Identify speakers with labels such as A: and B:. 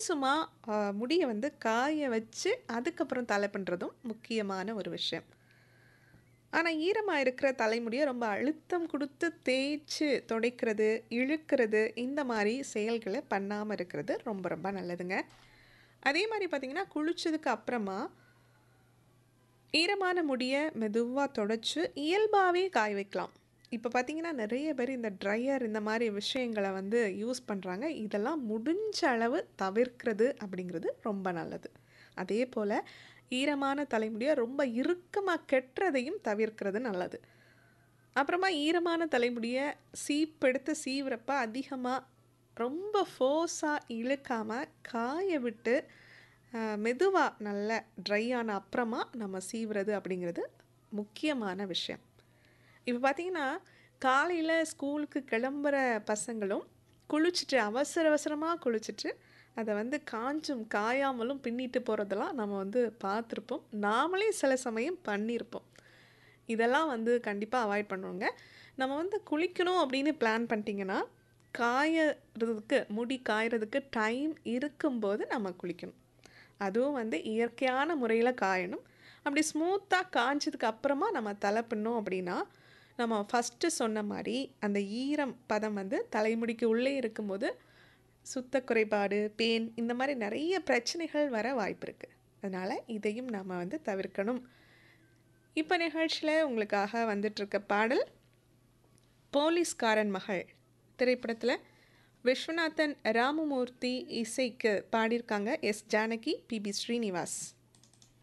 A: முழுசுமாக முடியை வந்து காய வச்சு அதுக்கப்புறம் தலை பண்ணுறதும் முக்கியமான ஒரு விஷயம் ஆனால் ஈரமாக இருக்கிற தலைமுடியை ரொம்ப அழுத்தம் கொடுத்து தேய்ச்சி துடைக்கிறது இழுக்கிறது இந்த மாதிரி செயல்களை பண்ணாமல் இருக்கிறது ரொம்ப ரொம்ப நல்லதுங்க அதே மாதிரி பார்த்திங்கன்னா குளிச்சதுக்கு அப்புறமா ஈரமான முடியை மெதுவாக தொடச்சி இயல்பாகவே காய வைக்கலாம் இப்போ பார்த்தீங்கன்னா நிறைய பேர் இந்த ட்ரையர் இந்த மாதிரி விஷயங்களை வந்து யூஸ் பண்ணுறாங்க இதெல்லாம் முடிஞ்ச அளவு தவிர்க்கிறது அப்படிங்கிறது ரொம்ப நல்லது அதே போல் ஈரமான தலைமுடியை ரொம்ப இறுக்கமாக கெட்டுறதையும் தவிர்க்கிறது நல்லது அப்புறமா ஈரமான தலைமுடியை சீப்பெடுத்து சீவுறப்ப அதிகமாக ரொம்ப ஃபோர்ஸாக இழுக்காமல் காய விட்டு மெதுவாக நல்ல ட்ரை ஆன அப்புறமா நம்ம சீவுறது அப்படிங்கிறது முக்கியமான விஷயம் இப்போ பார்த்தீங்கன்னா காலையில் ஸ்கூலுக்கு கிளம்புற பசங்களும் குளிச்சுட்டு அவசர அவசரமாக குளிச்சுட்டு அதை வந்து காஞ்சும் காயாமலும் பின்னிட்டு போகிறதெல்லாம் நம்ம வந்து பார்த்துருப்போம் நாமளே சில சமயம் பண்ணியிருப்போம் இதெல்லாம் வந்து கண்டிப்பாக அவாய்ட் பண்ணுவோங்க நம்ம வந்து குளிக்கணும் அப்படின்னு பிளான் பண்ணிட்டீங்கன்னா காயறதுக்கு முடி காயறதுக்கு டைம் இருக்கும்போது நம்ம குளிக்கணும் அதுவும் வந்து இயற்கையான முறையில் காயணும் அப்படி ஸ்மூத்தாக காஞ்சதுக்கு அப்புறமா நம்ம தலை பண்ணோம் அப்படின்னா நம்ம ஃபஸ்ட்டு சொன்ன மாதிரி அந்த ஈரம் பதம் வந்து தலைமுடிக்கு உள்ளே இருக்கும்போது சுத்த குறைபாடு பேன் இந்த மாதிரி நிறைய பிரச்சனைகள் வர வாய்ப்பு இருக்குது அதனால் இதையும் நம்ம வந்து தவிர்க்கணும் இப்போ நிகழ்ச்சியில் உங்களுக்காக வந்துட்டுருக்க பாடல் போலீஸ்காரன் மகள் திரைப்படத்தில் விஸ்வநாதன் ராமமூர்த்தி இசைக்கு பாடியிருக்காங்க எஸ் ஜானகி பிபி ஸ்ரீனிவாஸ்